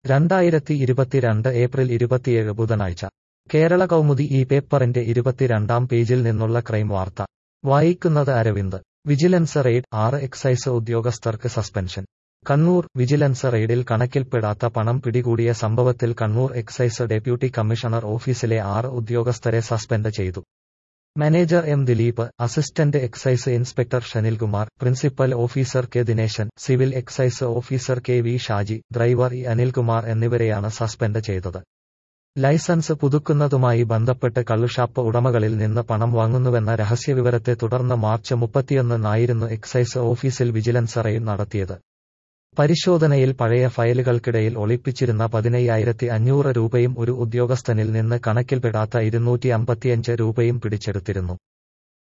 രണ്ടായിരത്തി ഇരുപത്തിരണ്ട് ഏപ്രിൽ ഇരുപത്തിയേഴ് ബുധനാഴ്ച കേരള കൗമുദി ഈ പേപ്പറിന്റെ ഇരുപത്തിരണ്ടാം പേജിൽ നിന്നുള്ള ക്രൈം വാർത്ത വായിക്കുന്നത് അരവിന്ദ് വിജിലൻസ് റെയ്ഡ് ആറ് എക്സൈസ് ഉദ്യോഗസ്ഥർക്ക് സസ്പെൻഷൻ കണ്ണൂർ വിജിലൻസ് റെയ്ഡിൽ കണക്കിൽപ്പെടാത്ത പണം പിടികൂടിയ സംഭവത്തിൽ കണ്ണൂർ എക്സൈസ് ഡെപ്യൂട്ടി കമ്മീഷണർ ഓഫീസിലെ ആറ് ഉദ്യോഗസ്ഥരെ സസ്പെൻഡ് ചെയ്തു manager M Dileep assistant excise inspector Shanilkumar principal officer K Dineshan civil excise officer K V Shaji driver E Anilkumar എന്നിവരെയാണ് സസ്പെൻഡ് ചെയ്തത് ലൈസൻസ് പുതുക്കുന്നതുമായി ബന്ധപ്പെട്ട് കള്ളുഷാപ്പ് ഉടമകളിൽ നിന്ന് പണം വാങ്ങുന്നുവെന്ന രഹസ്യവിവരത്തെ തുടർന്ന് മാർച്ച് മുപ്പത്തിയൊന്നിനായിരുന്നു എക്സൈസ് ഓഫീസിൽ വിജിലൻസ് റെയ്ഡ് നടത്തിയത് പരിശോധനയിൽ പഴയ ഫയലുകൾക്കിടയിൽ ഒളിപ്പിച്ചിരുന്ന പതിനയ്യായിരത്തി അഞ്ഞൂറ് രൂപയും ഒരു ഉദ്യോഗസ്ഥനിൽ നിന്ന് കണക്കിൽപ്പെടാത്ത ഇരുന്നൂറ്റി അമ്പത്തിയഞ്ച് രൂപയും പിടിച്ചെടുത്തിരുന്നു